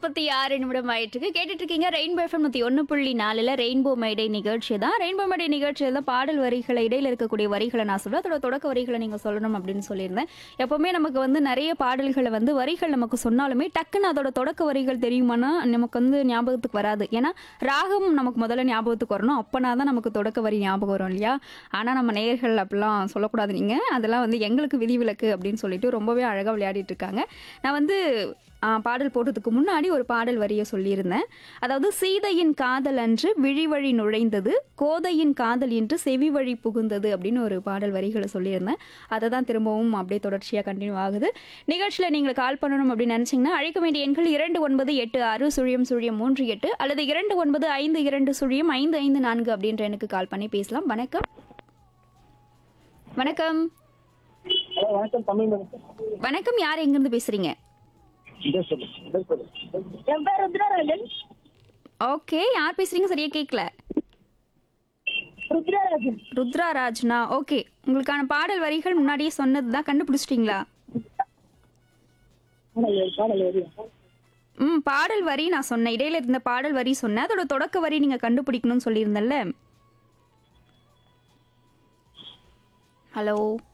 முப்பத்தி ஆறு நிமிடம் ஆயிட்டு இருக்கு கேட்டுட்டு இருக்கீங்க ரெயின்போ எஃப்எம் நூத்தி ஒன்று புள்ளி நாலுல ரெயின்போ மேடை நிகழ்ச்சி தான் ரெயின்போ மேடை நிகழ்ச்சியில் தான் பாடல் வரிகளை இடையில இருக்கக்கூடிய வரிகளை நான் சொல்லுவேன் அதோட தொடக்க வரிகளை நீங்க சொல்லணும் அப்படின்னு சொல்லியிருந்தேன் எப்பவுமே நமக்கு வந்து நிறைய பாடல்களை வந்து வரிகள் நமக்கு சொன்னாலுமே டக்குன்னு அதோட தொடக்க வரிகள் தெரியுமானா நமக்கு வந்து ஞாபகத்துக்கு வராது ஏன்னா ராகம் நமக்கு முதல்ல ஞாபகத்துக்கு வரணும் அப்பனா தான் நமக்கு தொடக்க வரி ஞாபகம் வரும் இல்லையா ஆனா நம்ம நேயர்கள் அப்படிலாம் சொல்லக்கூடாது நீங்க அதெல்லாம் வந்து எங்களுக்கு விதிவிலக்கு அப்படின்னு சொல்லிட்டு ரொம்பவே அழகா விளையாடிட்டு இருக்காங்க நான் வந்து ஆ, பாடல் போட்டதுக்கு முன்னாடி ஒரு பாடல் வரியை சொல்லியிருந்தேன் அதாவது சீதையின் காதல் அன்று விழிவழி நுழைந்தது கோதையின் காதல் என்று செவி வழி புகுந்தது அப்படின்னு ஒரு பாடல் வரிகளை சொல்லியிருந்தேன் அதை தான் திரும்பவும் அப்படியே தொடர்ச்சியாக கண்டினியூ ஆகுது நிகழ்ச்சியில் நீங்கள் கால் பண்ணணும் அப்படின்னு நினச்சிங்கன்னா அழைக்க வேண்டிய எண்கள் இரண்டு ஒன்பது எட்டு ஆறு சுழியம் சுழியம் மூன்று எட்டு அல்லது இரண்டு ஒன்பது ஐந்து இரண்டு சுழியம் ஐந்து ஐந்து நான்கு அப்படின்ற எனக்கு கால் பண்ணி பேசலாம் வணக்கம் வணக்கம் ஹலோ வணக்கம் தமிழ் மணி வணக்கம் யார் எங்கேருந்து பேசுகிறீங்க இதோ சொல்லு இதோ சொல்லு என் பேர் ருத்ரராஜன் ஓகே யார் பேசுறீங்க சரியா கேட்கல ருத்ரராஜன் ருத்ரா ராஜ்னா ஓகே உங்களுக்கான பாடல் வரிகள் முன்னாடியே சொன்னது தான் கண்டுபிடிச்சிட்டிங்களா பாடல் வரி, பாடல் வரி. ம் பாடல் வரி நான் சொன்னேன் இடையில இருந்த பாடல் வரி சொன்னேன் அதோட தொடக்க வரி நீங்க கண்டுபிடிக்கணும்னு சொல்லியிருந்தேன்ல ஹலோ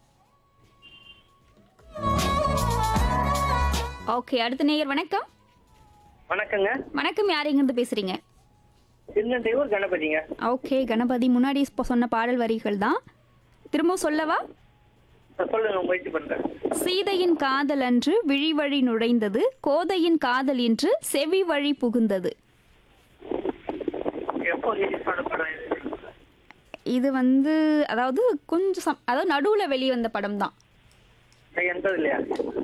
ஓகே அடுத்த நேயர் வணக்கம் வணக்கங்க வணக்கம் யார் எங்கேருந்து பேசுறீங்க திருநெல்வேலூர் கணபதிங்க ஓகே கணபதி முன்னாடி இப்போ சொன்ன பாடல் வரிகள் தான் திரும்ப சொல்லவா சொல்லுங்க முயற்சி பண்றேன் சீதையின் காதல் அன்று விழிவழி நுழைந்தது கோதையின் காதல் என்று செவி வழி புகுந்தது எப்போ ரிலீஸ் பண்ண படம் இது இது வந்து அதாவது கொஞ்சம் சம்- அதாவது நடுவுல வெளிவந்த படம் தான் எண்பது இல்லையா